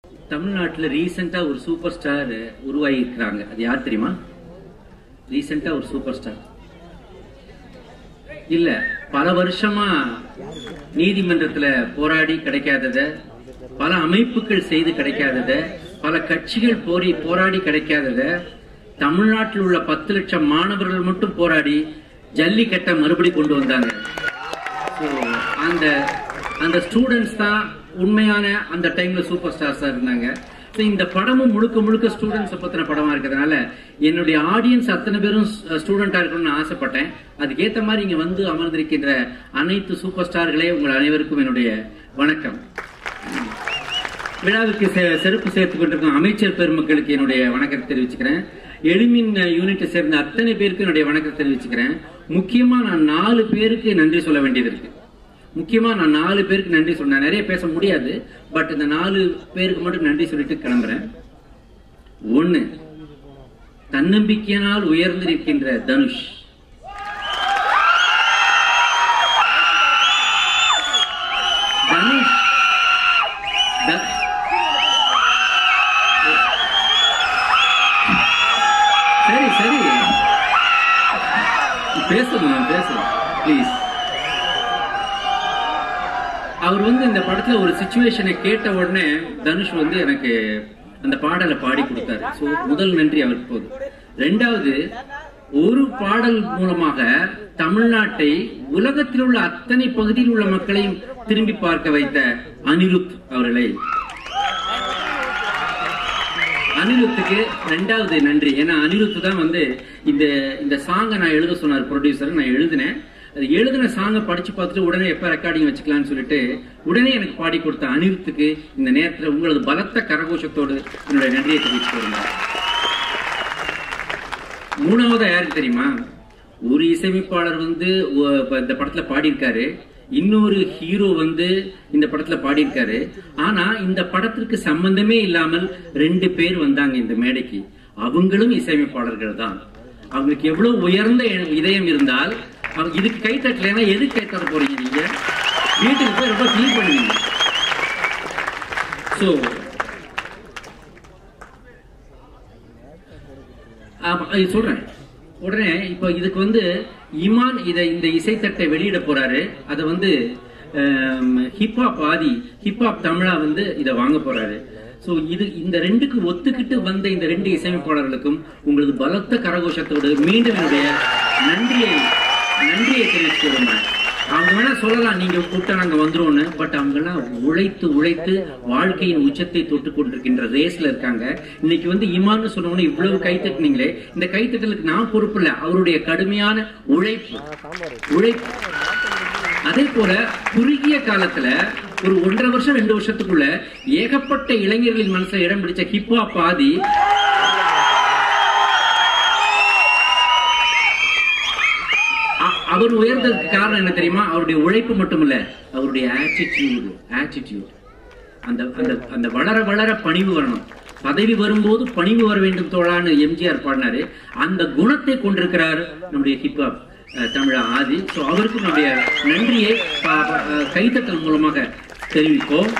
தமிழ்நாட்டில் ரீசெண்டா ஒரு சூப்பர் ஸ்டார் உருவாகி இருக்கிறாங்க அது யார் தெரியுமா ரீசெண்டா ஒரு சூப்பர் ஸ்டார் இல்ல பல வருஷமா நீதிமன்றத்துல போராடி கிடைக்காதத பல அமைப்புகள் செய்து கிடைக்காதத பல கட்சிகள் போரி போராடி கிடைக்காதத தமிழ்நாட்டில் உள்ள பத்து லட்சம் மாணவர்கள் மட்டும் போராடி ஜல்லிக்கட்டை மறுபடி கொண்டு வந்தாங்க So, அந்த அந்த ஸ்டூடெண்ட்ஸ் தான் உண்மையான அந்த டைம்ல சூப்பர் ஸ்டார்ஸா இருந்தாங்க So, இந்த படமும் முழுக்க முழுக்க ஸ்டூடெண்ட்ஸ் பத்தின படமா இருக்கிறதுனால என்னுடைய ஆடியன்ஸ் அத்தனை பேரும் ஸ்டூடெண்டா இருக்கணும்னு ஆசைப்பட்டேன் அதுக்கேத்த மாதிரி இங்க வந்து அமர்ந்திருக்கின்ற அனைத்து சூப்பர் ஸ்டார்களே உங்கள் அனைவருக்கும் என்னுடைய வணக்கம் விழாவுக்கு செ- சிறப்பு சேர்த்துக் கொண்டிருக்கும் அமைச்சர் பெருமக்களுக்கு என்னுடைய வணக்கத்தை தெரிவிச்சுக்கிறேன் எளிமின் யூனிட்டை சேர்ந்த அத்தனை பேருக்கு என்னுடைய வணக்கத்தை தெரிவிச்சுக்கிறேன் முக்கியமா நான் நாலு பேருக்கு நன்றி சொல்ல வேண்டியது இருக்கு முக்கியமா நான் நாலு பேருக்கு நன்றி சொன்னேன் நிறைய பேச முடியாது பட் இந்த நாலு பேருக்கு மட்டும் நன்றி சொல்லிட்டு கிளம்புறேன் ஒண்ணு தன்னம்பிக்கையினால் உயர்ந்திருக்கின்ற தனுஷ் தனுஷ் த- சரி சரி பேசணும் நான் பேசுறேன் ப்ளீஸ் அவர் வந்து இந்த படத்துல ஒரு சுச்சுவேஷனை கேட்ட உடனே தனுஷ் வந்து எனக்கு அந்த பாடலை பாடி கொடுத்தாரு சோ முதல் நன்றி அவருக்கு போதும் ரெண்டாவது ஒரு பாடல் மூலமாக தமிழ்நாட்டை உலகத்தில் உள்ள அத்தனை பகுதியில் உள்ள மக்களையும் திரும்பி பார்க்க வைத்த அனிருத் அவர்களை அனிருத்துக்கு ரெண்டாவது நன்றி ஏன்னா அனிருத் தான் வந்து இந்த இந்த சாங்கை நான் எழுத சொன்னார் ப்ரொடியூசர் நான் எழுதினேன் அது எழுதின சாங்கை படிச்சு பார்த்துட்டு உடனே எப்ப ரெக்கார்டிங் வச்சுக்கலாம்னு சொல்லிட்டு உடனே எனக்கு பாடி கொடுத்த அனிருத்துக்கு இந்த நேரத்துல உங்களது பலத்த கரகோஷத்தோடு என்னுடைய நன்றியை தெரிவிச்சுக்கோங்க மூணாவதா யாருக்கு தெரியுமா ஒரு இசையமைப்பாளர் வந்து ஒ- இப்ப இந்த படத்துல பாடியிருக்காரு இன்னொரு ஹீரோ வந்து இந்த படத்துல பாடியிருக்காரு ஆனா இந்த படத்திற்கு சம்பந்தமே இல்லாமல் ரெண்டு பேர் வந்தாங்க இந்த மேடைக்கு அவங்களும் இசையமைப்பாளர்கள் தான் அவங்களுக்கு எவ்வளவு உயர்ந்த எ- இதயம் இருந்தால் அவங்க இதுக்கு கை தட்டலைன்னா எதுக்கு கை தட்ட போறீங்க நீங்க வீட்டுக்கு போய் ரொம்ப ஃபீல் பண்ணுவீங்க சோ ஆமா, இது சொல்றேன் உடனே இப்போ இதுக்கு வந்து இமான் இதை இந்த இசைத்தட்டை வெளியிட போறாரு அதை வந்து ஹிப்ஹாப் ஆதி ஹிப்ஹாப் தமிழா வந்து இதை வாங்க போறாரு சோ இது இந்த ரெண்டுக்கு ஒத்துக்கிட்டு வந்த இந்த ரெண்டு இசையமைப்பாளர்களுக்கும் உங்களது பலத்த கரகோஷத்தோடு மீண்டும் என்னுடைய நன்றியை நன்றியை தெரிவிச்சுக்க விரும்புறேன் அவங்க வேணா சொல்லலாம் நீங்க கூப்பிட்டா நாங்க வந்துருவோம்னு பட் அவங்க எல்லாம் உழைத்து உழைத்து வாழ்க்கையின் உச்சத்தை தொட்டு கொண்டிருக்கின்ற ரேஸ்ல இருக்காங்க இன்னைக்கு வந்து இமான்னு சொன்னவொன்னே இவ்வளவு கை தட்டுனீங்களே இந்த கைத்தட்டலுக்கு நான் பொறுப்பு இல்ல அவருடைய கடுமையான உழைப்பு உழைப்பு அதே போல குறுகிய காலத்துல ஒரு ஒன்றரை வருஷம் ரெண்டு வருஷத்துக்குள்ள ஏகப்பட்ட இளைஞர்களின் மனசுல இடம் பிடிச்ச ஹிப்ஹாப் ஆதி அ- அவர் உயர்ந்ததுக்கு காரணம் என்ன தெரியுமா அவருடைய உழைப்பு மட்டும் இல்ல அவருடைய ஆட்டிடியூடு ஆட்டிடியூட் அந்த அந்த அந்த வளர வளர பணிவு வரணும் பதவி வரும்போது பணிவு வர வேண்டும் தோழான்னு எம்ஜிஆர் பாடினாரு அந்த குணத்தை கொண்டிருக்கிறார் நம்முடைய ஹிப்ஹாப் அஹ், தமிழா ஆதி சோ அவருக்கு நம்முடைய நன்றியை ப- ப- அஹ், கைத்தட்டல் மூலமாக தெரிவிப்போம்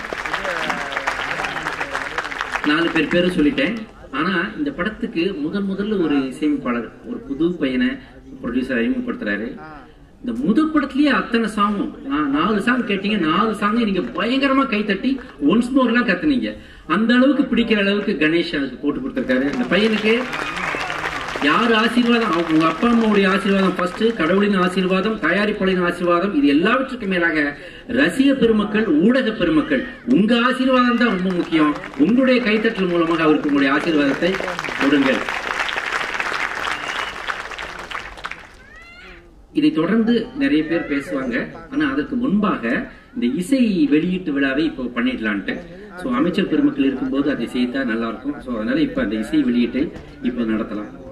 நாலு பேர் பேரும் சொல்லிட்டேன் ஆனா இந்த படத்துக்கு முதல் முதல்ல ஒரு இசையமைப்பாளர் ஒரு புது பையனை ப்ரொடியூசர் அறிமுகப்படுத்துறாரு இந்த முதல் படத்துலயே அத்தனை சாங்கும் நான் நாலு சாங் கேட்டீங்க நாலு சாங்கை நீங்க பயங்கரமா கை தட்டி ஒன்ஸ் மோர்லாம் கத்துனீங்க அந்த அளவுக்கு பிடிக்கிற அளவுக்கு கணேஷ் அதுக்கு போட்டு கொடுத்திருக்காரு அந்த பையனுக்கு யார் ஆசீர்வாதம் அவங்க உங்க அப்பா அம்மாவுடைய ஆசீர்வாதம் ஃபர்ஸ்ட் கடவுளின் ஆசீர்வாதம் தயாரிப்பாளரின் ஆசீர்வாதம் இது எல்லாவற்றுக்கும் மேலாக ரசிக பெருமக்கள் ஊடக பெருமக்கள் உங்க ஆசீர்வாதம் தான் ரொம்ப முக்கியம் உங்களுடைய கைத்தட்டல் மூலமாக அவருக்கு உங்களுடைய ஆசீர்வாதத்தை கொடுங்கள் இதை தொடர்ந்து நிறைய பேர் பேசுவாங்க ஆனா அதற்கு முன்பாக இந்த இசை வெளியீட்டு விழாவை இப்போ பண்ணிடலான்ட்டு சோ அமைச்சர் பெருமக்கள் இருக்கும்போது அதை செய்தா நல்லா இருக்கும் சோ அதனால இப்ப அந்த இசை வெளியீட்டை இப்போ நடத்தலாம்